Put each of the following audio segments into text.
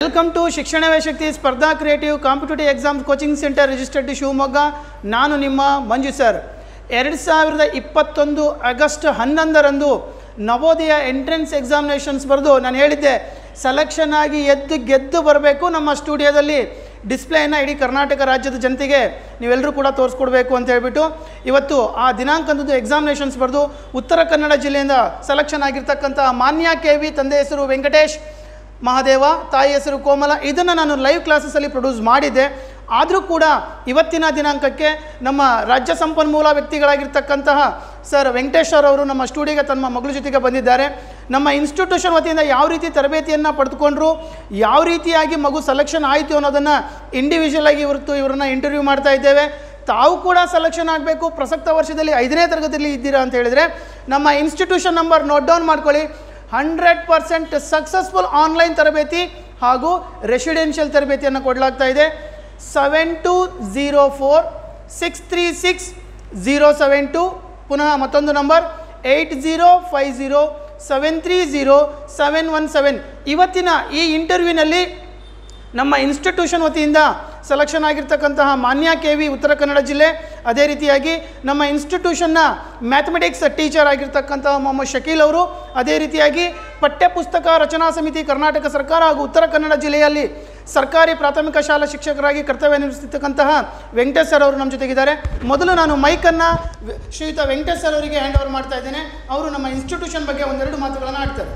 welcome to Shikshanave Shakti Spardha creative competitive exams coaching centre registered Shivamogga ನಾನು ನಿಮ್ಮ ಮಂಜು sir ಎರಡು ಸಾವಿರದ ಇಪ್ಪತ್ತೊಂದು ಆಗಸ್ಟ್ ಹನ್ನೊಂದರಂದು ನವೋದಯ ಎಂಟ್ರೆನ್ಸ್ ಎಕ್ಸಾಮಿನೇಷನ್ಸ್ ಬರೆದು ನಾನು ಹೇಳಿದ್ದೆ ಸೆಲೆಕ್ಷನ್ ಆಗಿ ಎದ್ದು ಗೆದ್ದು ಬರಬೇಕು ನಮ್ಮ ಸ್ಟುಡಿಯೋದಲ್ಲಿ ಡಿಸ್ಪ್ಲೇಯನ್ನು ಇಡೀ ಕರ್ನಾಟಕ ರಾಜ್ಯದ ಜನತೆಗೆ ನೀವೆಲ್ಲರೂ ಕೂಡ ತೋರಿಸ್ಕೊಡ್ಬೇಕು ಅಂತ ಹೇಳ್ಬಿಟ್ಟು ಇವತ್ತು ಆ ದಿನಾಂಕದಂದು ಎಕ್ಸಾಮಿನೇಷನ್ಸ್ ಬರೆದು ಉತ್ತರ ಕನ್ನಡ ಜಿಲ್ಲೆಯಿಂದ ಸೆಲೆಕ್ಷನ್ ಆಗಿರ್ತಕ್ಕಂಥ ಮಾನ್ಯ ಕೆ ವಿ ತಂದೆ ಹೆಸರು ವೆಂಕಟೇಶ್ ಮಹಾದೇವ ತಾಯಿ ಹೆಸರು ಕೋಮಲ ಇದನ್ನು ನಾನು ಲೈವ್ ಕ್ಲಾಸಸಲ್ಲಿ ಪ್ರೊಡ್ಯೂಸ್ ಮಾಡಿದ್ದೆ ಆದರೂ ಕೂಡ ಇವತ್ತಿನ ದಿನಾಂಕಕ್ಕೆ ನಮ್ಮ ರಾಜ್ಯ ಸಂಪನ್ಮೂಲ ವ್ಯಕ್ತಿಗಳಾಗಿರ್ತಕ್ಕಂತಹ ಸರ್ ವೆಂಕಟೇಶ್ ಸರ್ ಅವರು ನಮ್ಮ ಸ್ಟುಡಿಯೋಗೆ ತಮ್ಮ ಮಗಳ ಜೊತೆಗೆ ಬಂದಿದ್ದಾರೆ ನಮ್ಮ ಇನ್ಸ್ಟಿಟ್ಯೂಷನ್ ವತಿಯಿಂದ ಯಾವ ರೀತಿ ತರಬೇತಿಯನ್ನು ಪಡೆದುಕೊಂಡ್ರು ಯಾವ ರೀತಿಯಾಗಿ ಮಗು ಸೆಲೆಕ್ಷನ್ ಆಯಿತು ಅನ್ನೋದನ್ನು ಇಂಡಿವಿಜುವಲ್ ಆಗಿ ಇವತ್ತು ಇವರನ್ನು ಇಂಟರ್ವ್ಯೂ ಮಾಡ್ತಾ ಇದ್ದೇವೆ ತಾವು ಕೂಡ ಸೆಲೆಕ್ಷನ್ ಆಗಬೇಕು ಪ್ರಸಕ್ತ ವರ್ಷದಲ್ಲಿ ಐದನೇ ತರಗತಿಯಲ್ಲಿ ಇದ್ದೀರಾ ಅಂತ ಹೇಳಿದರೆ ನಮ್ಮ ಇನ್ಸ್ಟಿಟ್ಯೂಷನ್ ನಂಬರ್ ನೋಟ್ ಡೌನ್ ಮಾಡ್ಕೊಳ್ಳಿ ಹಂಡ್ರೆಡ್ ಪರ್ಸೆಂಟ್ ಸಕ್ಸಸ್ಫುಲ್ ಆನ್ಲೈನ್ ತರಬೇತಿ ಹಾಗೂ ರೆಸಿಡೆನ್ಷಿಯಲ್ ತರಬೇತಿಯನ್ನು ಕೊಡಲಾಗ್ತಾ ಇದೆ seven two zero four six three six zero seven two ಪುನಃ ಮತ್ತೊಂದು number eight zero five zero seven three zero seven one seven ಇವತ್ತಿನ ಈ ಇಂಟರ್ವ್ಯೂನಲ್ಲಿ ನಮ್ಮ ಇನ್ಸ್ಟಿಟ್ಯೂಷನ್ ವತಿಯಿಂದ ಸೆಲೆಕ್ಷನ್ ಆಗಿರ್ತಕ್ಕಂತಹ ಮಾನ್ಯ ಕೆ ವಿ ಉತ್ತರ ಕನ್ನಡ ಜಿಲ್ಲೆ ಅದೇ ರೀತಿಯಾಗಿ ನಮ್ಮ ಇನ್ಸ್ಟಿಟ್ಯೂಷನ್ನ ಮ್ಯಾಥಮೆಟಿಕ್ಸ್ ಟೀಚರ್ ಆಗಿರ್ತಕ್ಕಂತಹ ಮೊಹಮ್ಮದ್ ಶಕೀಲ್ ಅವರು ಅದೇ ರೀತಿಯಾಗಿ ಪಠ್ಯಪುಸ್ತಕ ರಚನಾ ಸಮಿತಿ ಕರ್ನಾಟಕ ಸರ್ಕಾರ ಹಾಗೂ ಉತ್ತರ ಕನ್ನಡ ಜಿಲ್ಲೆಯಲ್ಲಿ ಸರ್ಕಾರಿ ಪ್ರಾಥಮಿಕ ಶಾಲಾ ಶಿಕ್ಷಕರಾಗಿ ಕರ್ತವ್ಯ ನಿರ್ವಹಿಸ್ತಕ್ಕಂತಹ ವೆಂಕಟೇಶ್ ಸರ್ ಅವರು ನಮ್ಮ ಜೊತೆಗಿದ್ದಾರೆ ಮೊದಲು ನಾನು ಮೈಕನ್ನು ಶ್ರೀಯುತ ವೆಂಕಟೇಶ್ ಸರ್ ಅವರಿಗೆ ಹ್ಯಾಂಡ್ ಓವರ್ ಮಾಡ್ತಾ ಇದ್ದೇನೆ ಅವರು ನಮ್ಮ ಇನ್ಸ್ಟಿಟ್ಯೂಷನ್ ಬಗ್ಗೆ ಒಂದೆರಡು ಮಾತುಗಳನ್ನು ಆಡ್ತಾರೆ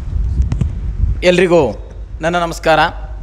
ಎಲ್ರಿಗೂ ನನ್ನ ನಮಸ್ಕಾರ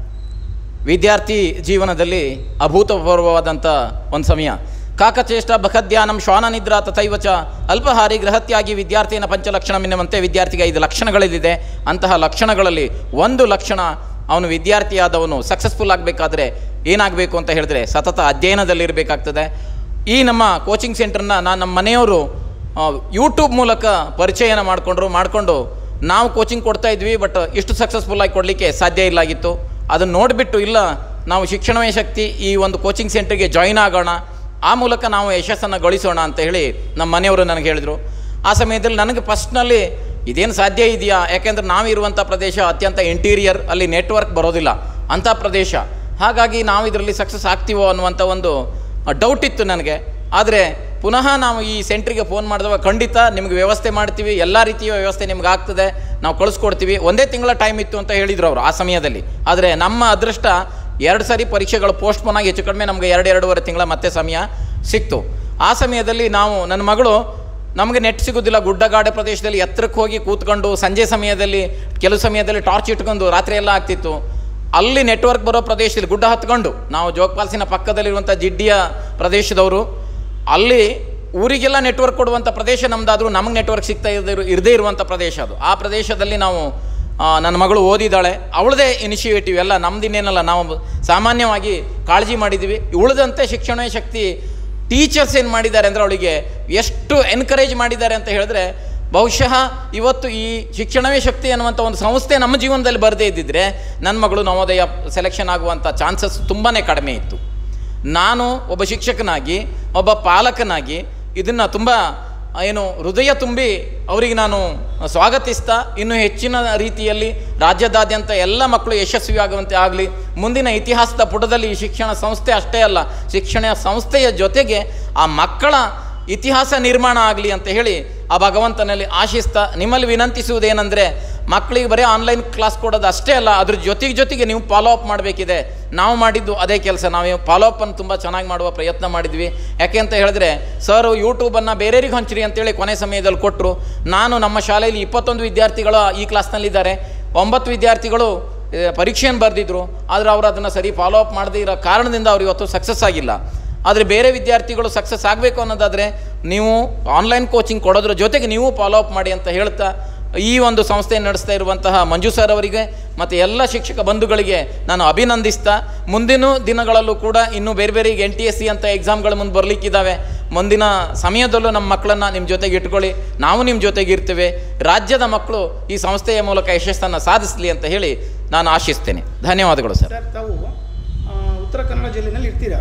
ವಿದ್ಯಾರ್ಥಿ ಜೀವನದಲ್ಲಿ ಅಭೂತಪೂರ್ವವಾದಂಥ ಒಂದು ಸಮಯ ಕಾಕಚೇಷ್ಟ ಬಖದ್ಯಾನಂ ಶ್ವಾನ ನಿದ್ರಾ ತಥೈವ ಚ ಅಲ್ಪಹಾರಿ ಗೃಹತ್ಯಾಗಿ ವಿದ್ಯಾರ್ಥಿನ ಪಂಚಲಕ್ಷಣ ಮಿನ್ನುವಂತೆ ವಿದ್ಯಾರ್ಥಿಗೆ ಐದು ಲಕ್ಷಣಗಳಿದೆ ಅಂತಹ ಲಕ್ಷಣಗಳಲ್ಲಿ ಒಂದು ಲಕ್ಷಣ ಅವನು ವಿದ್ಯಾರ್ಥಿಯಾದವನು ಸಕ್ಸಸ್ಫುಲ್ ಆಗಬೇಕಾದ್ರೆ ಏನಾಗಬೇಕು ಅಂತ ಹೇಳಿದ್ರೆ ಸತತ ಅಧ್ಯಯನದಲ್ಲಿರಬೇಕಾಗ್ತದೆ ಈ ನಮ್ಮ ಕೋಚಿಂಗ್ ಸೆಂಟರ್ನ ನಾನು ನಮ್ಮ ಮನೆಯವರು ಯೂಟ್ಯೂಬ್ ಮೂಲಕ ಪರಿಚಯನ ಮಾಡಿಕೊಂಡ್ರು ಮಾಡಿಕೊಂಡು ನಾವು ಕೋಚಿಂಗ್ ಕೊಡ್ತಾ ಇದ್ವಿ ಬಟ್ ಇಷ್ಟು ಸಕ್ಸಸ್ಫುಲ್ಲಾಗಿ ಕೊಡಲಿಕ್ಕೆ ಸಾಧ್ಯ ಇಲ್ಲಾಗಿತ್ತು ಅದನ್ನು ನೋಡಿಬಿಟ್ಟು ಇಲ್ಲ ನಾವು ಶಿಕ್ಷಣವೇ ಶಕ್ತಿ ಈ ಒಂದು ಕೋಚಿಂಗ್ ಸೆಂಟರ್ಗೆ ಜಾಯಿನ್ ಆಗೋಣ ಆ ಮೂಲಕ ನಾವು ಯಶಸ್ಸನ್ನು ಗಳಿಸೋಣ ಅಂತ ಹೇಳಿ ನಮ್ಮ ಮನೆಯವರು ನನಗೆ ಹೇಳಿದರು ಆ ಸಮಯದಲ್ಲಿ ನನಗೆ ಫಸ್ಟ್ನಲ್ಲಿ ಇದೇನು ಸಾಧ್ಯ ಇದೆಯಾ ಯಾಕೆಂದ್ರೆ ನಾವಿರುವಂಥ ಪ್ರದೇಶ ಅತ್ಯಂತ ಇಂಟೀರಿಯರ್ ಅಲ್ಲಿ ನೆಟ್ವರ್ಕ್ ಬರೋದಿಲ್ಲ ಅಂಥ ಪ್ರದೇಶ ಹಾಗಾಗಿ ನಾವು ಇದರಲ್ಲಿ ಸಕ್ಸಸ್ ಆಗ್ತೀವೋ ಅನ್ನುವಂಥ ಒಂದು ಡೌಟ್ ಇತ್ತು ನನಗೆ ಆದರೆ ಪುನಃ ನಾವು ಈ ಸೆಂಟ್ರಿಗೆ ಫೋನ್ ಮಾಡಿದಾಗ ಖಂಡಿತ ನಿಮ್ಗೆ ವ್ಯವಸ್ಥೆ ಮಾಡ್ತೀವಿ ಎಲ್ಲ ರೀತಿಯ ವ್ಯವಸ್ಥೆ ನಿಮ್ಗೆ ಆಗ್ತದೆ ನಾವು ಕಳಿಸ್ಕೊಡ್ತೀವಿ ಒಂದೇ ತಿಂಗಳ ಟೈಮ್ ಇತ್ತು ಅಂತ ಹೇಳಿದ್ರು ಅವರು ಆ ಸಮಯದಲ್ಲಿ ಆದರೆ ನಮ್ಮ ಅದೃಷ್ಟ ಎರಡು ಸಾರಿ ಪರೀಕ್ಷೆಗಳು ಪೋಸ್ಟ್ಪೋನ್ ಆಗಿ ಹೆಚ್ಚು ಕಡಿಮೆ ನಮಗೆ ಎರಡು ಎರಡೂವರೆ ತಿಂಗಳ ಮತ್ತೆ ಸಮಯ ಸಿಕ್ತು ಆ ಸಮಯದಲ್ಲಿ ನಾವು ನನ್ನ ಮಗಳು ನಮಗೆ ನೆಟ್ ಸಿಗೋದಿಲ್ಲ ಗುಡ್ಡಗಾಡೆ ಪ್ರದೇಶದಲ್ಲಿ ಎತ್ತರಕ್ಕೆ ಹೋಗಿ ಕೂತ್ಕೊಂಡು ಸಂಜೆ ಸಮಯದಲ್ಲಿ ಕೆಲವು ಸಮಯದಲ್ಲಿ ಟಾರ್ಚ್ ಇಟ್ಕೊಂಡು ರಾತ್ರಿ ಎಲ್ಲ ಆಗ್ತಿತ್ತು ಅಲ್ಲಿ ನೆಟ್ವರ್ಕ್ ಬರೋ ಪ್ರದೇಶದಲ್ಲಿ ಗುಡ್ಡ ಹತ್ಕೊಂಡು ನಾವು ಜೋಗಪಾಲ್ಸಿನ ಪಕ್ಕದಲ್ಲಿರುವಂಥ ಜಿಡ್ಡಿಯ ಪ್ರದೇಶದವರು ಅಲ್ಲಿ ಊರಿಗೆಲ್ಲ ನೆಟ್ವರ್ಕ್ ಕೊಡುವಂಥ ಪ್ರದೇಶ ನಮ್ಮದಾದರೂ ನಮಗೆ ನೆಟ್ವರ್ಕ್ ಸಿಗ್ತಾ ಇರದೇ ಇರದೇ ಇರುವಂಥ ಪ್ರದೇಶ ಅದು ಆ ಪ್ರದೇಶದಲ್ಲಿ ನಾವು ಆ, ನನ್ನ ಮಗಳು ಓದಿದ್ದಾಳೆ ಅವಳದೇ ಇನಿಷಿಯೇಟಿವ್ ಎಲ್ಲ ನಮ್ದಿನ್ನೇನಲ್ಲ ನಾವು ಸಾಮಾನ್ಯವಾಗಿ ಕಾಳಜಿ ಮಾಡಿದ್ದೀವಿ ಉಳಿದಂತೆ ಶಿಕ್ಷಣ ಶಕ್ತಿ ಟೀಚರ್ಸ್ ಏನು ಮಾಡಿದ್ದಾರೆ ಅಂದರೆ ಅವಳಿಗೆ ಎಷ್ಟು ಎನ್ಕರೇಜ್ ಮಾಡಿದ್ದಾರೆ ಅಂತ ಹೇಳಿದ್ರೆ ಬಹುಶಃ ಇವತ್ತು ಈ ಶಿಕ್ಷಣವೇ ಶಕ್ತಿ ಅನ್ನುವಂಥ ಒಂದು ಸಂಸ್ಥೆ ನಮ್ಮ ಜೀವನದಲ್ಲಿ ಬರದೇ ಇದ್ದಿದ್ರೆ ನನ್ನ ಮಗಳು ನವೋದಯ ಸೆಲೆಕ್ಷನ್ ಆಗುವಂಥ ಚಾನ್ಸಸ್ ತುಂಬಾ ಕಡಿಮೆ ಇತ್ತು ನಾನು ಒಬ್ಬ ಶಿಕ್ಷಕನಾಗಿ ಒಬ್ಬ ಪಾಲಕನಾಗಿ ಇದನ್ನು ತುಂಬ ಏನು ಹೃದಯ ತುಂಬಿ ಅವರಿಗೆ ನಾನು ಸ್ವಾಗತಿಸ್ತಾ ಇನ್ನೂ ಹೆಚ್ಚಿನ ರೀತಿಯಲ್ಲಿ ರಾಜ್ಯದಾದ್ಯಂತ ಎಲ್ಲ ಮಕ್ಕಳು ಯಶಸ್ವಿ ಆಗುವಂತೆ ಆಗಲಿ ಮುಂದಿನ ಇತಿಹಾಸದ ಪುಟದಲ್ಲಿ ಈ ಶಿಕ್ಷಣ ಸಂಸ್ಥೆ ಅಷ್ಟೇ ಅಲ್ಲ ಶಿಕ್ಷಣ ಸಂಸ್ಥೆಯ ಜೊತೆಗೆ ಆ ಮಕ್ಕಳ ಇತಿಹಾಸ ನಿರ್ಮಾಣ ಆಗಲಿ ಅಂತ ಹೇಳಿ ಆ ಭಗವಂತನಲ್ಲಿ ಆಶಿಸ್ತಾ ನಿಮ್ಮಲ್ಲಿ ವಿನಂತಿಸುವುದೇನೆಂದರೆ ಮಕ್ಕಳಿಗೆ ಬರೀ ಆನ್ಲೈನ್ ಕ್ಲಾಸ್ ಕೊಡೋದು ಅಷ್ಟೇ ಅಲ್ಲ ಅದ್ರ ಜೊತೆಗೆ ಜೊತೆಗೆ ನೀವು ಫಾಲೋ ಅಪ್ ಮಾಡಬೇಕಿದೆ ನಾವು ಮಾಡಿದ್ದು ಅದೇ ಕೆಲಸ ನಾವು ಫಾಲೋ ಅಪ್ಪನ್ನು ತುಂಬ ಚೆನ್ನಾಗಿ ಮಾಡುವ ಪ್ರಯತ್ನ ಮಾಡಿದ್ವಿ ಯಾಕೆ ಅಂತ ಹೇಳಿದ್ರೆ ಸರ್ ಯೂಟ್ಯೂಬನ್ನು ಬೇರೆಯವ್ರಿಗೆ ಹಂಚ್ರಿ ಅಂತೇಳಿ ಕೊನೆ ಸಮಯದಲ್ಲಿ ಕೊಟ್ಟರು ನಾನು ನಮ್ಮ ಶಾಲೆಯಲ್ಲಿ ಇಪ್ಪತ್ತೊಂದು ವಿದ್ಯಾರ್ಥಿಗಳು ಈ ಕ್ಲಾಸ್ನಲ್ಲಿದ್ದಾರೆ ಒಂಬತ್ತು ವಿದ್ಯಾರ್ಥಿಗಳು ಆ, ಪರೀಕ್ಷೆಯನ್ನು ಬರೆದಿದ್ರು ಆದರೆ ಅವರು ಅದನ್ನು ಸರಿ ಫಾಲೋ ಅಪ್ ಮಾಡದೇ ಇರೋ ಕಾರಣದಿಂದ ಅವ್ರು ಇವತ್ತು ಸಕ್ಸಸ್ ಆಗಿಲ್ಲ ಆದರೆ ಬೇರೆ ವಿದ್ಯಾರ್ಥಿಗಳು ಸಕ್ಸಸ್ ಆಗಬೇಕು ಅನ್ನೋದಾದರೆ ನೀವು ಆನ್ಲೈನ್ ಕೋಚಿಂಗ್ ಕೊಡೋದ್ರ ಜೊತೆಗೆ ನೀವು ಫಾಲೋ ಅಪ್ ಮಾಡಿ ಅಂತ ಹೇಳ್ತಾ ಈ ಒಂದು ಸಂಸ್ಥೆಯನ್ನು ನಡೆಸ್ತಾ ಇರುವಂತಹ ಮಂಜು ಸರ್ ಅವರಿಗೆ ಮತ್ತು ಎಲ್ಲ ಶಿಕ್ಷಕ ಬಂಧುಗಳಿಗೆ ನಾನು ಅಭಿನಂದಿಸ್ತಾ ಮುಂದಿನ ದಿನಗಳಲ್ಲೂ ಕೂಡ ಇನ್ನೂ ಬೇರೆ ಬೇರೆ ಎನ್ ಟಿ ಎಸ್ ಸಿ ಅಂತ ಎಕ್ಸಾಮ್ಗಳು ಮುಂದೆ ಬರಲಿಕ್ಕಿದ್ದಾವೆ ಮುಂದಿನ ಸಮಯದಲ್ಲೂ ನಮ್ಮ ಮಕ್ಕಳನ್ನು ನಿಮ್ಮ ಜೊತೆಗೆ ಇಟ್ಕೊಳ್ಳಿ ನಾವು ನಿಮ್ಮ ಜೊತೆಗೆ ಇರ್ತೇವೆ ರಾಜ್ಯದ ಮಕ್ಕಳು ಈ ಸಂಸ್ಥೆಯ ಮೂಲಕ ಯಶಸ್ಸನ್ನು ಸಾಧಿಸಲಿ ಅಂತ ಹೇಳಿ ನಾನು ಆಶಿಸ್ತೇನೆ ಧನ್ಯವಾದಗಳು ಸರ್ ಸರ್ ತಾವು ಆ, ಉತ್ತರ ಕನ್ನಡ ಜಿಲ್ಲೆನಲ್ಲಿ ಇರ್ತೀರಾ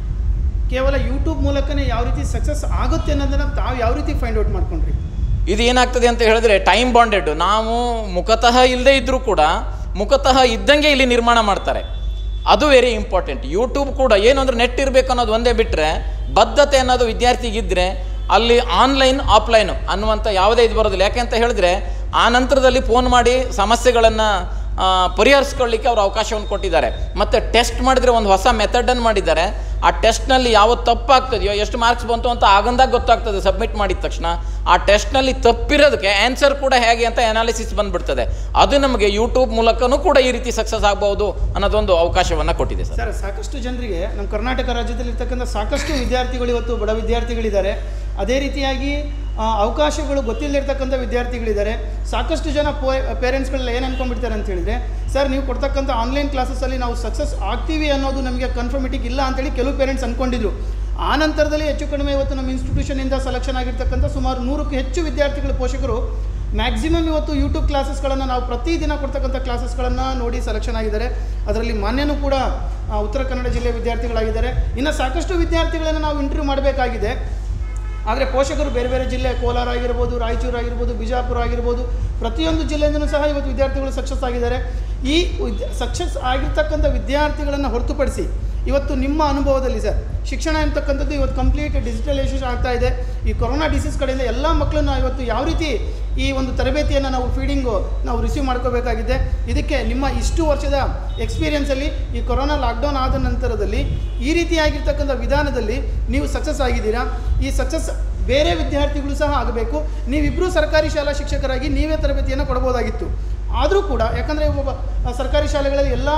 ಕೇವಲ ಯೂಟ್ಯೂಬ್ ಮೂಲಕನೇ ಯಾವ ರೀತಿ ಸಕ್ಸಸ್ ಆಗುತ್ತೆ ಅನ್ನೋದನ್ನು ತಾವು ಯಾವ ರೀತಿ ಫೈಂಡ್ ಔಟ್ ಮಾಡ್ಕೊಂಡ್ರಿ ಇದು ಏನಾಗ್ತದೆ ಅಂತ ಹೇಳಿದ್ರೆ ಟೈಮ್ ಬಾಂಡೆಡ್ ನಾವು ಮುಖತಃ ಇಲ್ಲದೇ ಇದ್ದರೂ ಕೂಡ ಮುಖತಃ ಇದ್ದಂಗೆ ಇಲ್ಲಿ ನಿರ್ಮಾಣ ಮಾಡ್ತಾರೆ ಅದು ವೆರಿ ಇಂಪಾರ್ಟೆಂಟ್ ಯೂಟ್ಯೂಬ್ ಕೂಡ ಏನು ಅಂದ್ರೆ ನೆಟ್ ಇರಬೇಕು ಅನ್ನೋದು ಒಂದೇ ಬಿಟ್ಟರೆ ಬದ್ಧತೆ ಅನ್ನೋದು ವಿದ್ಯಾರ್ಥಿಗಿದ್ದರೆ ಅಲ್ಲಿ ಆನ್ಲೈನ್ ಆಫ್ಲೈನ್ ಅನ್ನುವಂಥ ಯಾವುದೇ ಇದು ಬರೋದಿಲ್ಲ ಯಾಕೆ ಅಂತ ಹೇಳಿದ್ರೆ ಆ ನಂತರದಲ್ಲಿ ಫೋನ್ ಮಾಡಿ ಸಮಸ್ಯೆಗಳನ್ನು ಪರಿಹರಿಸ್ಕೊಳ್ಳಿಕ್ಕೆ ಅವರು ಅವಕಾಶವನ್ನು ಕೊಟ್ಟಿದ್ದಾರೆ ಮತ್ತು ಟೆಸ್ಟ್ ಮಾಡಿದರೆ ಒಂದು ಹೊಸ ಮೆಥಡನ್ನು ಮಾಡಿದ್ದಾರೆ ಆ ಟೆಸ್ಟ್ನಲ್ಲಿ ಯಾವ ತಪ್ಪಾಗ್ತದೆಯೋ ಎಷ್ಟು ಮಾರ್ಕ್ಸ್ ಬಂತು ಅಂತ ಆಗಂದಾಗ ಗೊತ್ತಾಗ್ತದೆ ಸಬ್ಮಿಟ್ ಮಾಡಿದ ತಕ್ಷಣ ಆ ಟೆಸ್ಟ್ನಲ್ಲಿ ತಪ್ಪಿರೋದಕ್ಕೆ ಆನ್ಸರ್ ಕೂಡ ಹೇಗೆ ಅಂತ ಅನಾಲಿಸಿಸ್ ಬಂದ್ಬಿಡ್ತದೆ ಅದು ನಮಗೆ ಯೂಟ್ಯೂಬ್ ಮೂಲಕನೂ ಕೂಡ ಈ ರೀತಿ ಸಕ್ಸಸ್ ಆಗ್ಬೋದು ಅನ್ನೋದೊಂದು ಅವಕಾಶವನ್ನು ಕೊಟ್ಟಿದೆ ಸರ್ ಸರ್ ಸಾಕಷ್ಟು ಜನರಿಗೆ ನಮ್ಮ ಕರ್ನಾಟಕ ರಾಜ್ಯದಲ್ಲಿ ಇರ್ತಕ್ಕಂಥ ಸಾಕಷ್ಟು ವಿದ್ಯಾರ್ಥಿಗಳು ಇವತ್ತು ಬಡ ವಿದ್ಯಾರ್ಥಿಗಳಿದ್ದಾರೆ ಅದೇ ರೀತಿಯಾಗಿ ಆ, ಅವಕಾಶಗಳು ಗೊತ್ತಿಲ್ಲದಿರ್ತಕ್ಕಂಥ ವಿದ್ಯಾರ್ಥಿಗಳಿದ್ದಾರೆ ಸಾಕಷ್ಟು ಜನ ಪೋ ಪೇರೆಂಟ್ಸ್ಗಳೆಲ್ಲ ಏನು ಅನ್ಕೊಂಡ್ಬಿಡ್ತಾರೆ ಅಂತ ಹೇಳಿದ್ರೆ ಸರ್ ನೀವು ಕೊಡ್ತಕ್ಕಂಥ ಆನ್ಲೈನ್ ಕ್ಲಾಸಸ್ಸಲ್ಲಿ ನಾವು ಸಕ್ಸಸ್ ಆಗ್ತೀವಿ ಅನ್ನೋದು ನಮಗೆ ಕನ್ಫರ್ಮಿಟಿಗೆ ಇಲ್ಲ ಅಂತೇಳಿ ಕೆಲವು ಪೇರೆಂಟ್ಸ್ ಅಂದ್ಕೊಂಡಿದ್ರು ಆ ನಂತರದಲ್ಲಿ ಹೆಚ್ಚು ಕಡಿಮೆ ಇವತ್ತು ನಮ್ಮ ಇನ್ಸ್ಟಿಟ್ಯೂಷನಿಂದ ಸೆಲೆಕ್ಷನ್ ಆಗಿರ್ತಕ್ಕಂಥ ಸುಮಾರು ನೂರಕ್ಕೂ ಹೆಚ್ಚು ವಿದ್ಯಾರ್ಥಿಗಳ ಪೋಷಕರು ಮ್ಯಾಕ್ಸಿಮಮ್ ಇವತ್ತು ಯೂಟ್ಯೂಬ್ ಕ್ಲಾಸಸ್ಗಳನ್ನು ನಾವು ಪ್ರತಿದಿನ ಕೊಡ್ತಕ್ಕಂಥ ಕ್ಲಾಸಸ್ಗಳನ್ನು ನೋಡಿ ಸೆಲೆಕ್ಷನ್ ಆಗಿದ್ದಾರೆ ಅದರಲ್ಲಿ ಮಾನ್ಯನೂ ಕೂಡ ಆ, ಉತ್ತರ ಕನ್ನಡ ಜಿಲ್ಲೆಯ ವಿದ್ಯಾರ್ಥಿಗಳಾಗಿದ್ದಾರೆ ಇನ್ನು ಸಾಕಷ್ಟು ವಿದ್ಯಾರ್ಥಿಗಳನ್ನು ನಾವು ಇಂಟರ್ವ್ಯೂ ಮಾಡಬೇಕಾಗಿದೆ ಆದರೆ ಪೋಷಕರು ಬೇರೆ ಬೇರೆ ಜಿಲ್ಲೆ ಕೋಲಾರ ಆಗಿರ್ಬೋದು ರಾಯಚೂರು ಆಗಿರ್ಬೋದು ಬಿಜಾಪುರ ಆಗಿರ್ಬೋದು ಪ್ರತಿಯೊಂದು ಜಿಲ್ಲೆಯಿಂದಲೂ ಸಹ ಇವತ್ತು ವಿದ್ಯಾರ್ಥಿಗಳು ಸಕ್ಸಸ್ ಆಗಿದ್ದಾರೆ ಈ ಸಕ್ಸಸ್ ಆಗಿರ್ತಕ್ಕಂಥ ವಿದ್ಯಾರ್ಥಿಗಳನ್ನು ಹೊರತುಪಡಿಸಿ ಇವತ್ತು ನಿಮ್ಮ ಅನುಭವದಲ್ಲಿ ಸರ್ ಶಿಕ್ಷಣ ಅಂತಕ್ಕಂಥದ್ದು ಇವತ್ತು ಕಂಪ್ಲೀಟ್ ಡಿಜಿಟಲೈಸೇಷನ್ ಆಗ್ತಾ ಇದೆ ಈ ಕೊರೋನಾ ಡಿಸೀಸ್ ಕಡೆಯಿಂದ ಎಲ್ಲ ಮಕ್ಕಳನ್ನ ಇವತ್ತು ಯಾವ ರೀತಿ ಈ ಒಂದು ತರಬೇತಿಯನ್ನು ನಾವು ಫೀಡಿಂಗು ನಾವು ರಿಸೀವ್ ಮಾಡ್ಕೋಬೇಕಾಗಿದೆ ಇದಕ್ಕೆ ನಿಮ್ಮ ಇಷ್ಟು ವರ್ಷದ ಎಕ್ಸ್ಪೀರಿಯನ್ಸಲ್ಲಿ ಈ ಕೊರೋನಾ ಲಾಕ್ಡೌನ್ ಆದ ನಂತರದಲ್ಲಿ ಈ ರೀತಿಯಾಗಿರ್ತಕ್ಕಂಥ ವಿಧಾನದಲ್ಲಿ ನೀವು ಸಕ್ಸಸ್ ಆಗಿದ್ದೀರಾ ಈ ಸಕ್ಸಸ್ ಬೇರೆ ವಿದ್ಯಾರ್ಥಿಗಳು ಸಹ ಆಗಬೇಕು ನೀವಿಬ್ಬರೂ ಸರ್ಕಾರಿ ಶಾಲಾ ಶಿಕ್ಷಕರಾಗಿ ನೀವೇ ತರಬೇತಿಯನ್ನು ಕೊಡ್ಬೋದಾಗಿತ್ತು ಆದರೂ ಕೂಡ ಯಾಕಂದರೆ ಒಬ್ಬ ಆ, ಸರ್ಕಾರಿ ಶಾಲೆಗಳಲ್ಲಿ ಎಲ್ಲ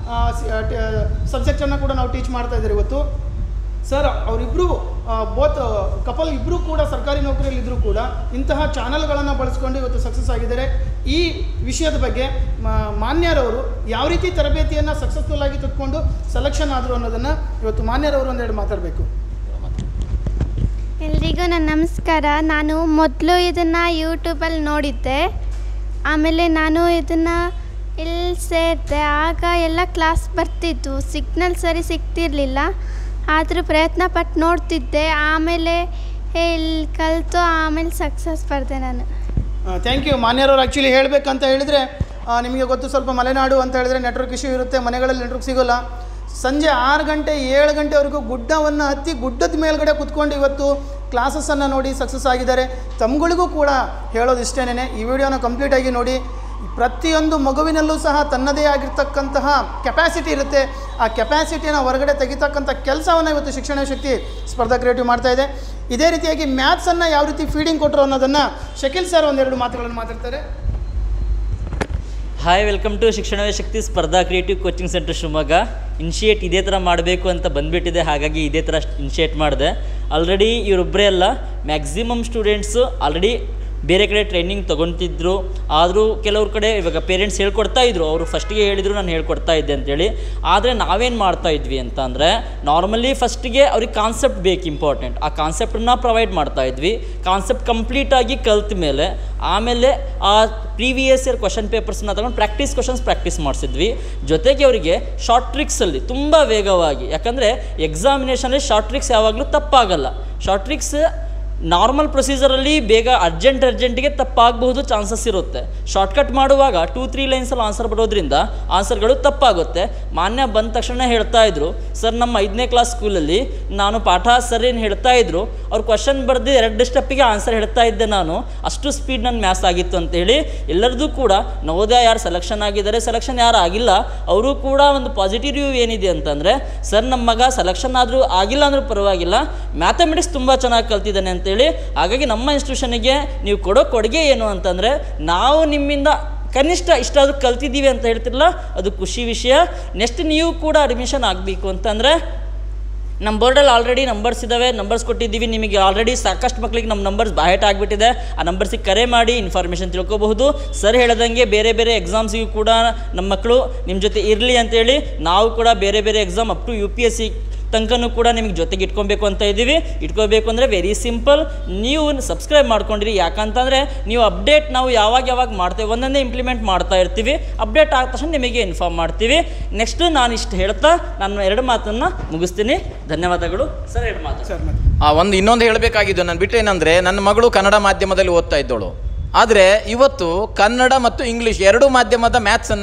ಸಬ್ಜೆಕ್ಟನ್ನು ಕೂಡ ನಾವು ಟೀಚ್ ಮಾಡ್ತಾ ಇದ್ದಾರೆ ಇವತ್ತು ಸರ್ ಅವರಿಬ್ಬರು ಬೋತ್ ಕಪಲ್ ಇಬ್ಬರು ಕೂಡ ಸರ್ಕಾರಿ ನೌಕರಿಯಲ್ಲಿ ಇದ್ದರೂ ಕೂಡ ಇಂತಹ ಚಾನಲ್ಗಳನ್ನು ಬಳಸ್ಕೊಂಡು ಇವತ್ತು ಸಕ್ಸಸ್ ಆಗಿದ್ದಾರೆ ಈ ವಿಷಯದ ಬಗ್ಗೆ ಮ- ಮಾನ್ಯರವರು ಯಾವ ರೀತಿ ತರಬೇತಿಯನ್ನು ಸಕ್ಸಸ್ಫುಲ್ ಆಗಿ ತೆಗೆದುಕೊಂಡು ಸೆಲೆಕ್ಷನ್ ಆದರು ಅನ್ನೋದನ್ನು ಇವತ್ತು ಮಾನ್ಯರವರು ಒಂದೆರಡು ಮಾತಾಡಬೇಕು ಎಲ್ರಿಗೂ ನನ್ನ ನಮಸ್ಕಾರ ನಾನು ಮೊದಲು ಇದನ್ನು ಯೂಟ್ಯೂಬಲ್ಲಿ ನೋಡಿದ್ದೆ ಆಮೇಲೆ ನಾನು ಇದನ್ನು ಇಲ್ಲಿ ಸೇರಿದೆ ಆಗ ಎಲ್ಲ ಕ್ಲಾಸ್ ಬರ್ತಿತ್ತು ಸಿಗ್ನಲ್ ಸರಿ ಸಿಗ್ತಿರ್ಲಿಲ್ಲ ಆದರೂ ಪ್ರಯತ್ನ ಪಟ್ಟು ನೋಡ್ತಿದ್ದೆ ಆಮೇಲೆ ಇಲ್ಲಿ ಕಲಿತು ಆಮೇಲೆ ಸಕ್ಸಸ್ ಪಡೆದೆ ನಾನು ಥ್ಯಾಂಕ್ ಯು ಮಾನ್ಯರವ್ರು ಆ್ಯಕ್ಚುಲಿ ಹೇಳಬೇಕಂತ ಹೇಳಿದರೆ ನಿಮಗೆ ಗೊತ್ತು ಸ್ವಲ್ಪ ಮಲೆನಾಡು ಅಂತ ಹೇಳಿದ್ರೆ ನೆಟ್ವರ್ಕ್ ಇಶ್ಯೂ ಇರುತ್ತೆ ಮನೆಗಳಲ್ಲಿ ನೆಟ್ವರ್ಕ್ ಸಿಗೋಲ್ಲ ಸಂಜೆ ಆರು ಗಂಟೆ ಏಳು ಗಂಟೆವರೆಗೂ ಗುಡ್ಡವನ್ನು ಹತ್ತಿ ಗುಡ್ಡದ ಮೇಲ್ಗಡೆ ಕುತ್ಕೊಂಡು ಇವತ್ತು ಕ್ಲಾಸಸ್ಸನ್ನು ನೋಡಿ ಸಕ್ಸಸ್ ಆಗಿದ್ದಾರೆ ತಮ್ಗಳಿಗೂ ಕೂಡ ಹೇಳೋದು ಇಷ್ಟೇನೆ ಈ ವಿಡಿಯೋನ ಕಂಪ್ಲೀಟಾಗಿ ನೋಡಿ ಪ್ರತಿಯೊಂದು ಮಗುವಿನಲ್ಲೂ ಸಹ ತನ್ನದೇ ಆಗಿರ್ತಕ್ಕಂತಹ ಕೆಪಾಸಿಟಿ ಇರುತ್ತೆ ಆ ಕೆಪಾಸಿಟಿಯನ್ನು ಹೊರಗಡೆ ತೆಗಿತಕ್ಕಂಥ ಕೆಲಸವನ್ನು ಇವತ್ತು ಶಿಕ್ಷಣ ಶಕ್ತಿ ಸ್ಪರ್ಧಾ ಕ್ರಿಯೇಟಿವ್ ಮಾಡ್ತಾ ಇದೆ ಇದೇ ರೀತಿಯಾಗಿ ಮ್ಯಾಥ್ಸನ್ನು ಯಾವ ರೀತಿ ಫೀಡಿಂಗ್ ಕೊಟ್ಟರು ಅನ್ನೋದನ್ನು ಶಕೀಲ್ ಸರ್ ಒಂದೆರಡು ಮಾತುಗಳನ್ನು ಮಾತಾಡ್ತಾರೆ hi welcome to Shikshanave Shakti Spardha creative coaching centre Shivamogga initiate ಇದೇ ಥರ ಮಾಡಬೇಕು ಅಂತ ಬಂದುಬಿಟ್ಟಿದೆ ಹಾಗಾಗಿ ಇದೇ ಥರ ಇನಿಷಿಯೇಟ್ ಮಾಡಿದೆ ಆಲ್ರೆಡಿ ಇವರೊಬ್ಬರೇ ಅಲ್ಲ ಮ್ಯಾಕ್ಸಿಮಮ್ ಸ್ಟೂಡೆಂಟ್ಸು ಆಲ್ರೆಡಿ ಬೇರೆ ಕಡೆ ಟ್ರೈನಿಂಗ್ ತೊಗೊತಿದ್ರು ಆದರೂ ಕೆಲವ್ರ ಕಡೆ ಇವಾಗ ಪೇರೆಂಟ್ಸ್ ಹೇಳ್ಕೊಡ್ತಾ ಇದ್ರು ಅವರು ಫಸ್ಟಿಗೆ ಹೇಳಿದರು ನಾನು ಹೇಳ್ಕೊಡ್ತಾ ಇದ್ದೆ ಅಂತೇಳಿ ಆದರೆ ನಾವೇನು ಮಾಡ್ತಾ ಇದ್ವಿ ಅಂತ ಅಂದರೆ ನಾರ್ಮಲಿ ಫಸ್ಟಿಗೆ ಅವ್ರಿಗೆ ಕಾನ್ಸೆಪ್ಟ್ ಬೇಕು ಇಂಪಾರ್ಟೆಂಟ್ ಆ ಕಾನ್ಸೆಪ್ಟನ್ನ ಪ್ರೊವೈಡ್ ಮಾಡ್ತಾ ಇದ್ವಿ ಕಾನ್ಸೆಪ್ಟ್ ಕಂಪ್ಲೀಟಾಗಿ ಕಲ್ತ ಮೇಲೆ ಆಮೇಲೆ ಆ ಪ್ರೀವಿಯಸ್ ಇಯರ್ ಕ್ವಶನ್ ಪೇಪರ್ಸ್ನ ತಗೊಂಡು ಪ್ರಾಕ್ಟೀಸ್ ಕ್ವಶನ್ಸ್ ಪ್ರಾಕ್ಟೀಸ್ ಮಾಡಿಸಿದ್ವಿ ಜೊತೆಗೆ ಅವರಿಗೆ ಶಾರ್ಟ್ ಟ್ರಿಕ್ಸಲ್ಲಿ ತುಂಬ ವೇಗವಾಗಿ ಯಾಕಂದರೆ ಎಕ್ಸಾಮಿನೇಷನಲ್ಲಿ ಶಾರ್ಟ್ ಟ್ರಿಕ್ಸ್ ಯಾವಾಗಲೂ ತಪ್ಪಾಗಲ್ಲ ಶಾರ್ಟ್ ಟ್ರಿಕ್ಸ್ ನಾರ್ಮಲ್ ಪ್ರೊಸೀಜರಲ್ಲಿ ಬೇಗ ಅರ್ಜೆಂಟ್ ಅರ್ಜೆಂಟಿಗೆ ತಪ್ಪಾಗಬಹುದು ಚಾನ್ಸಸ್ ಇರುತ್ತೆ ಶಾರ್ಟ್ಕಟ್ ಮಾಡುವಾಗ ಟೂ ತ್ರೀ ಲೈನ್ಸಲ್ಲಿ ಆನ್ಸರ್ ಬರೋದ್ರಿಂದ ಆನ್ಸರ್ಗಳು ತಪ್ಪಾಗುತ್ತೆ ಮಾನ್ಯ ಬಂದ ತಕ್ಷಣ ಹೇಳ್ತಾ ಇದ್ರು ಸರ್ ನಮ್ಮ ಐದನೇ ಕ್ಲಾಸ್ ಸ್ಕೂಲಲ್ಲಿ ನಾನು ಪಾಠ ಸರ್ ಏನು ಹೇಳ್ತಾ ಇದ್ರು ಅವ್ರು ಕ್ವಶನ್ ಬರೆದು ಎರಡು ಸ್ಟೆಪ್ಪಿಗೆ ಆನ್ಸರ್ ಹೇಳ್ತಾ ಇದ್ದೆ ನಾನು ಅಷ್ಟು ಸ್ಪೀಡ್ ನನ್ನ ಮ್ಯಾಥ್ಸ್ ಆಗಿತ್ತು ಅಂತೇಳಿ ಎಲ್ಲರದು ಕೂಡ ನವೋದಯ ಯಾರು ಸೆಲೆಕ್ಷನ್ ಆಗಿದ್ದಾರೆ ಸೆಲೆಕ್ಷನ್ ಯಾರು ಆಗಿಲ್ಲ ಅವರು ಕೂಡ ಒಂದು ಪಾಸಿಟಿವ್ ರಿವ್ಯೂ ಏನಿದೆ ಅಂತಂದರೆ ಸರ್ ನಮ್ಮ ಮಗ ಸೆಲೆಕ್ಷನ್ ಆದರೂ ಆಗಿಲ್ಲ ಅಂದರೂ ಪರವಾಗಿಲ್ಲ ಮ್ಯಾಥಮೆಟಿಕ್ಸ್ ತುಂಬ ಚೆನ್ನಾಗಿ ಕಲ್ತಿದ್ದಾನೆ ಅಂತೇಳಿ ಹಾಗಾಗಿ ನಮ್ಮ ಇನ್ಸ್ಟಿಟ್ಯೂಷನಿಗೆ ನೀವು ಕೊಡೋ ಕೊಡುಗೆ ಏನು ಅಂತಂದರೆ ನಾವು ನಿಮ್ಮಿಂದ ಕನಿಷ್ಠ ಇಷ್ಟಾದರೂ ಕಲ್ತಿದ್ದೀವಿ ಅಂತ ಹೇಳ್ತಿರಲ್ಲ ಅದು ಖುಷಿ ವಿಷಯ ನೆಕ್ಸ್ಟ್ ನೀವು ಕೂಡ ಅಡ್ಮಿಷನ್ ಆಗಬೇಕು ಅಂತಂದರೆ ನಮ್ಮ ಬೋರ್ಡಲ್ಲಿ ಆಲ್ರೆಡಿ ನಂಬರ್ಸ್ ಇದ್ದಾವೆ ನಂಬರ್ಸ್ ಕೊಟ್ಟಿದ್ದೀವಿ ನಿಮಗೆ ಆಲ್ರೆಡಿ ಸಾಕಷ್ಟು ಮಕ್ಕಳಿಗೆ ನಮ್ಮ ನಂಬರ್ಸ್ ಬಾಯಟ್ ಆಗಿಬಿಟ್ಟಿದೆ ಆ ನಂಬರ್ಸಿಗೆ ಕರೆ ಮಾಡಿ ಇನ್ಫಾರ್ಮೇಷನ್ ತಿಳ್ಕೊಬಹುದು ಸರ್ ಹೇಳ್ದಂಗೆ ಬೇರೆ ಬೇರೆ ಎಕ್ಸಾಮ್ಸಿಗೂ ಕೂಡ ನಮ್ಮ ಮಕ್ಕಳು ನಿಮ್ಮ ಜೊತೆ ಇರಲಿ ಅಂತೇಳಿ ನಾವು ಕೂಡ ಬೇರೆ ಬೇರೆ exam up to U P S C ತನಕನೂ ಕೂಡ ನಿಮಗೆ ಜೊತೆಗೆ ಇಟ್ಕೊಬೇಕು ಅಂತ ಇದ್ದೀವಿ ಇಟ್ಕೋಬೇಕು ಅಂದರೆ ವೆರಿ ಸಿಂಪಲ್ ನೀವು ಸಬ್ಸ್ಕ್ರೈಬ್ ಮಾಡ್ಕೊಂಡಿರಿ ಯಾಕಂತಂದರೆ ನೀವು ಅಪ್ಡೇಟ್ ನಾವು ಯಾವಾಗ ಯಾವಾಗ ಮಾಡ್ತೇವೆ ಒಂದೊಂದೇ ಇಂಪ್ಲಿಮೆಂಟ್ ಮಾಡ್ತಾ ಇರ್ತೀವಿ ಅಪ್ಡೇಟ್ ಆದ ತಕ್ಷಣ ನಿಮಗೆ ಇನ್ಫಾರ್ಮ್ ಮಾಡ್ತೀವಿ ನೆಕ್ಸ್ಟ್ ನಾನು ಇಷ್ಟು ಹೇಳ್ತಾ ನಾನು ಎರಡು ಮಾತನ್ನು ಮುಗಿಸ್ತೀನಿ ಧನ್ಯವಾದಗಳು ಸರ್ ಎರಡು ಮಾತು ಸರ್ ಮತ್ತೆ ಆ ಒಂದು ಇನ್ನೊಂದು ಹೇಳಬೇಕಾಗಿದ್ದು ನಾನು ಬಿಟ್ಟೇನೆಂದರೆ ನನ್ನ ಮಗಳು ಕನ್ನಡ ಮಾಧ್ಯಮದಲ್ಲಿ ಓದ್ತಾ ಇದ್ದವಳು ಆದರೆ ಇವತ್ತು ಕನ್ನಡ ಮತ್ತು ಇಂಗ್ಲೀಷ್ ಎರಡೂ ಮಾಧ್ಯಮದ ಮ್ಯಾಥ್ಸನ್ನು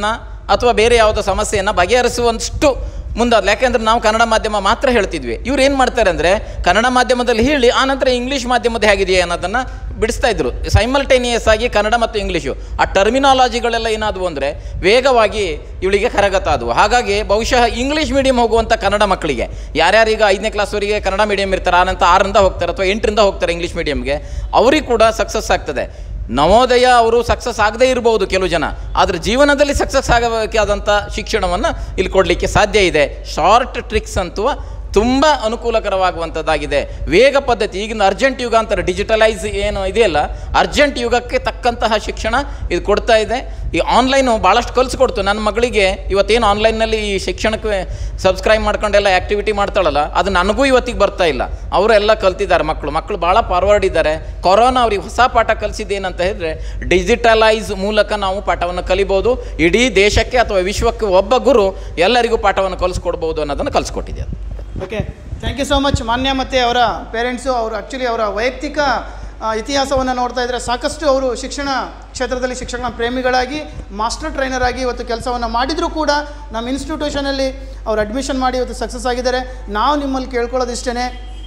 ಅಥವಾ ಬೇರೆ ಯಾವುದೋ ಸಮಸ್ಯೆಯನ್ನು ಬಗೆಹರಿಸುವಷ್ಟು ಮುಂದಾದ ಯಾಕೆಂದ್ರೆ ನಾವು ಕನ್ನಡ ಮಾಧ್ಯಮ ಮಾತ್ರ ಹೇಳ್ತಿದ್ವಿ ಇವ್ರು ಏನು ಮಾಡ್ತಾರೆ ಅಂದರೆ ಕನ್ನಡ ಮಾಧ್ಯಮದಲ್ಲಿ ಹೇಳಿ ಆನಂತರ ಇಂಗ್ಲೀಷ್ ಮಾಧ್ಯಮದ ಹೇಗಿದೆಯಾ ಅನ್ನೋದನ್ನು ಬಿಡಿಸ್ತಾ ಇದ್ರು ಸೈಮಲ್ಟೇನಿಯಸ್ ಆಗಿ ಕನ್ನಡ ಮತ್ತು ಇಂಗ್ಲೀಷು ಆ ಟರ್ಮಿನಾಲಜಿಗಳೆಲ್ಲ ಏನಾದವು ಅಂದರೆ ವೇಗವಾಗಿ ಇವಳಿಗೆ ಕರಗತ ಆದವು ಹಾಗಾಗಿ ಬಹುಶಃ ಇಂಗ್ಲೀಷ್ ಮೀಡಿಯಂ ಹೋಗುವಂಥ ಕನ್ನಡ ಮಕ್ಕಳಿಗೆ ಯಾರ್ಯಾರೀಗ ಐದನೇ ಕ್ಲಾಸ್ವರೆಗೆ ಕನ್ನಡ ಮೀಡಿಯಂ ಇರ್ತಾರೆ ಆನಂತರ ಆರರಿಂದ ಹೋಗ್ತಾರೆ ಅಥವಾ ಎಂಟರಿಂದ ಹೋಗ್ತಾರೆ ಇಂಗ್ಲೀಷ್ ಮೀಡಿಯಂಗೆ ಅವ್ರಿಗೆ ಕೂಡ ಸಕ್ಸಸ್ ಆಗ್ತದೆ ನವೋದಯ ಅವರು ಸಕ್ಸಸ್ ಆಗದೇ ಇರಬಹುದು ಕೆಲವು ಜನ ಆದರೆ ಜೀವನದಲ್ಲಿ ಸಕ್ಸಸ್ ಆಗಬೇಕಾದಂಥ ಶಿಕ್ಷಣವನ್ನು ಇಲ್ಲಿ ಕೊಡಲಿಕ್ಕೆ ಸಾಧ್ಯ ಇದೆ ಶಾರ್ಟ್ ಟ್ರಿಕ್ಸ್ ಅಂತೂ ತುಂಬ ಅನುಕೂಲಕರವಾಗುವಂಥದ್ದಾಗಿದೆ ವೇಗ ಪದ್ಧತಿ ಈಗಿನ ಅರ್ಜೆಂಟ್ ಯುಗ ಅಂತಾರೆ ಡಿಜಿಟಲೈಸ್ ಏನು ಇದೆಯಲ್ಲ ಅರ್ಜೆಂಟ್ ಯುಗಕ್ಕೆ ತಕ್ಕಂತಹ ಶಿಕ್ಷಣ ಇದು ಕೊಡ್ತಾ ಇದೆ ಈ ಆನ್ಲೈನು ಭಾಳಷ್ಟು ಕಲಿಸ್ಕೊಡ್ತು ನನ್ನ ಮಗಳಿಗೆ ಇವತ್ತೇನು ಆನ್ಲೈನ್ನಲ್ಲಿ ಈ ಶಿಕ್ಷಣಕ್ಕೆ ಸಬ್ಸ್ಕ್ರೈಬ್ ಮಾಡ್ಕೊಂಡೆಲ್ಲ ಆ್ಯಕ್ಟಿವಿಟಿ ಮಾಡ್ತಾಳಲ್ಲ ಅದು ನನಗೂ ಇವತ್ತಿಗೆ ಬರ್ತಾ ಇಲ್ಲ ಅವರು ಎಲ್ಲ ಕಲ್ತಿದ್ದಾರೆ ಮಕ್ಕಳು ಮಕ್ಕಳು ಭಾಳ ಫಾರ್ವರ್ಡ್ ಇದ್ದಾರೆ ಕೊರೋನಾ ಅವ್ರಿಗೆ ಹೊಸ ಪಾಠ ಕಲಿಸಿದ್ದೇನಂತ ಹೇಳಿದ್ರೆ ಡಿಜಿಟಲೈಸ್ ಮೂಲಕ ನಾವು ಪಾಠವನ್ನು ಕಲಿಬೋದು ಇಡೀ ದೇಶಕ್ಕೆ ಅಥವಾ ವಿಶ್ವಕ್ಕೆ ಒಬ್ಬ ಗುರು ಎಲ್ಲರಿಗೂ ಪಾಠವನ್ನು ಕಲಿಸ್ಕೊಡ್ಬೋದು ಅನ್ನೋದನ್ನು ಕಲಿಸ್ಕೊಟ್ಟಿದೆ ಅದು okay thank you so much ಮಾನ್ಯ ಮತ್ತು ಅವರ ಪೇರೆಂಟ್ಸು ಅವರು ಆ್ಯಕ್ಚುಲಿ ಅವರ ವೈಯಕ್ತಿಕ ಇತಿಹಾಸವನ್ನು ನೋಡ್ತಾ ಇದ್ದರೆ ಸಾಕಷ್ಟು ಅವರು ಶಿಕ್ಷಣ ಕ್ಷೇತ್ರದಲ್ಲಿ ಶಿಕ್ಷಣ ಪ್ರೇಮಿಗಳಾಗಿ ಮಾಸ್ಟರ್ ಟ್ರೈನರ್ ಆಗಿ ಇವತ್ತು ಕೆಲಸವನ್ನು ಮಾಡಿದರೂ ಕೂಡ ನಮ್ಮ ಇನ್ಸ್ಟಿಟ್ಯೂಷನಲ್ಲಿ ಅವ್ರು ಅಡ್ಮಿಷನ್ ಮಾಡಿ ಇವತ್ತು ಸಕ್ಸಸ್ ಆಗಿದ್ದಾರೆ ನಾವು ನಿಮ್ಮಲ್ಲಿ ಕೇಳ್ಕೊಳ್ಳೋದಿಷ್ಟೇ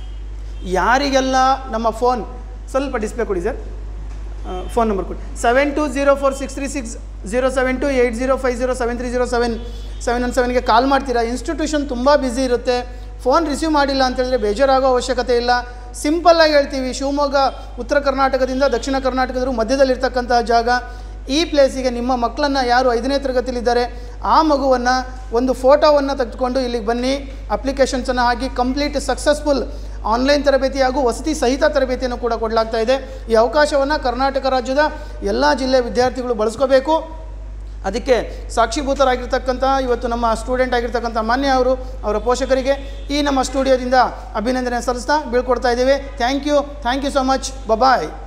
ಯಾರಿಗೆಲ್ಲ ನಮ್ಮ ಫೋನ್ ಸ್ವಲ್ಪ ಡಿಸ್ಪ್ಲೇ ಕೊಡಿ ಸರ್ ಫೋನ್ ನಂಬರ್ ಕೊಡಿ seven two zero four six three six zero seven two eight zero five zero seven three zero seven seven one ಸೆವೆನ್ಗೆ ಕಾಲ್ ಮಾಡ್ತೀರಾ ಇನ್ಸ್ಟಿಟ್ಯೂಷನ್ ತುಂಬ ಬ್ಯುಸಿ ಇರುತ್ತೆ ಫೋನ್ ರಿಸೀವ್ ಮಾಡಿಲ್ಲ ಅಂತ ಹೇಳಿದ್ರೆ ಬೇಜಾರಾಗೋ ಅವಶ್ಯಕತೆ ಇಲ್ಲ ಸಿಂಪಲ್ಲಾಗಿ ಹೇಳ್ತೀವಿ ಶಿವಮೊಗ್ಗ ಉತ್ತರ ಕರ್ನಾಟಕದಿಂದ ದಕ್ಷಿಣ ಕರ್ನಾಟಕದ ಮಧ್ಯದಲ್ಲಿರ್ತಕ್ಕಂತಹ ಜಾಗ ಈ ಪ್ಲೇಸಿಗೆ ನಿಮ್ಮ ಮಕ್ಕಳನ್ನು ಯಾರು ಐದನೇ ತರಗತಿಲಿದ್ದಾರೆ ಆ ಮಗುವನ್ನು ಒಂದು ಫೋಟೋವನ್ನು ತೆಗೆದುಕೊಂಡು ಇಲ್ಲಿಗೆ ಬನ್ನಿ ಅಪ್ಲಿಕೇಶನ್ಸನ್ನು ಹಾಕಿ ಕಂಪ್ಲೀಟ್ ಸಕ್ಸಸ್ಫುಲ್ ಆನ್ಲೈನ್ ತರಬೇತಿ ಹಾಗೂ ವಸತಿ ಸಹಿತ ತರಬೇತಿಯನ್ನು ಕೂಡ ಕೊಡಲಾಗ್ತಾ ಇದೆ ಈ ಅವಕಾಶವನ್ನು ಕರ್ನಾಟಕ ರಾಜ್ಯದ ಎಲ್ಲ ಜಿಲ್ಲೆ ವಿದ್ಯಾರ್ಥಿಗಳು ಬಳಸ್ಕೋಬೇಕು ಅದಕ್ಕೆ ಸಾಕ್ಷಿಭೂತರಾಗಿರ್ತಕ್ಕಂಥ ಇವತ್ತು ನಮ್ಮ ಸ್ಟೂಡೆಂಟ್ ಆಗಿರ್ತಕ್ಕಂಥ ಮಾನ್ಯ ಅವರು ಅವರ ಪೋಷಕರಿಗೆ ಈ ನಮ್ಮ ಸ್ಟುಡಿಯೋದಿಂದ ಅಭಿನಂದನೆ ಸಲ್ಲಿಸ್ತಾ ಬೀಳ್ಕೊಡ್ತಾ ಇದ್ದೀವಿ thank you thank you so much bye-bye